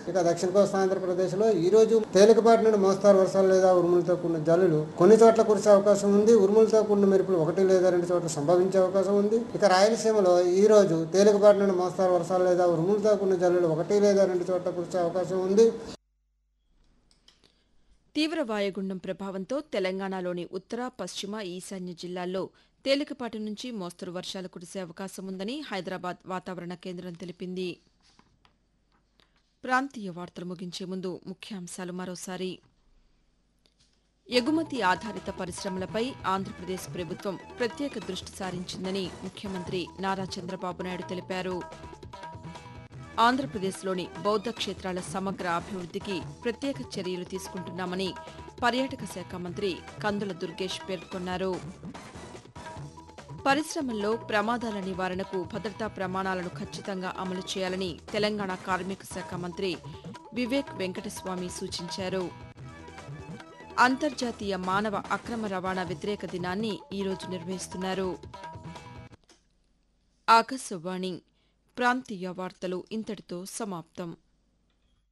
ఇక దక్షిణ కోస్తా ఆంధ్రప్రదేశ్లో ఈ రోజు తేలికపాటి నుండి మోస్తారు వర్షాలు లేదా ఉరుములతో కూడిన జల్లులు కొన్ని చోట్ల కురిసే అవకాశం ఉంది ఉరుములతో కూడిన మెరుపులు ఒకటి లేదా రెండు చోట్ల సంభవించే అవకాశం ఉంది ఇక రాయలసీమలో ఈ రోజు తేలికపాటి నుండి మోస్తారు వర్షాలు లేదా ఉరుములతో కూడిన జల్లులు ఒకటి లేదా రెండు చోట్ల కురిసే అవకాశం ఉంది తీవ్ర వాయుగుండం ప్రభావంతో తెలంగాణలోని ఉత్తర పశ్చిమ ఈశాన్య జిల్లాల్లో తేలికపాటి నుంచి మోస్తరు వర్షాలు కురిసే అవకాశం ఉందని హైదరాబాద్ వాతావరణ కేంద్రం తెలిపింది ప్రాంతీయ వార్తలు ముగించే ముందు ముఖ్యాంశాలు మరోసారి ఎగుమతి ఆధారిత పరిశ్రమలపై ఆంధ్రప్రదేశ్ ప్రభుత్వం ప్రత్యేక దృష్టి సారించిందని ముఖ్యమంత్రి నారా చంద్రబాబు నాయుడు తెలిపారు ఆంధ్రప్రదేశ్లోని బౌద్ధ క్షేత్రాల సమగ్ర అభివృద్దికి ప్రత్యేక చర్యలు తీసుకుంటున్నామని పర్యాటక శాఖ మంత్రి కందుల దుర్గేష్ పేర్కొన్నారు పరిశ్రమల్లో ప్రమాదాల నివారణకు భద్రతా ప్రమాణాలను ఖచ్చితంగా అమలు చేయాలని తెలంగాణ కార్మిక శాఖ మంత్రి వివేక్ వెంకటస్వామి సూచించారు అంతర్జాతీయ మానవ అక్రమ రవాణా వ్యతిరేక దినాన్ని ఈరోజు నిర్వహిస్తున్నారు ఆకాశవాణి ప్రాంతీయ వార్తలు ఇంతటితో సమాప్తం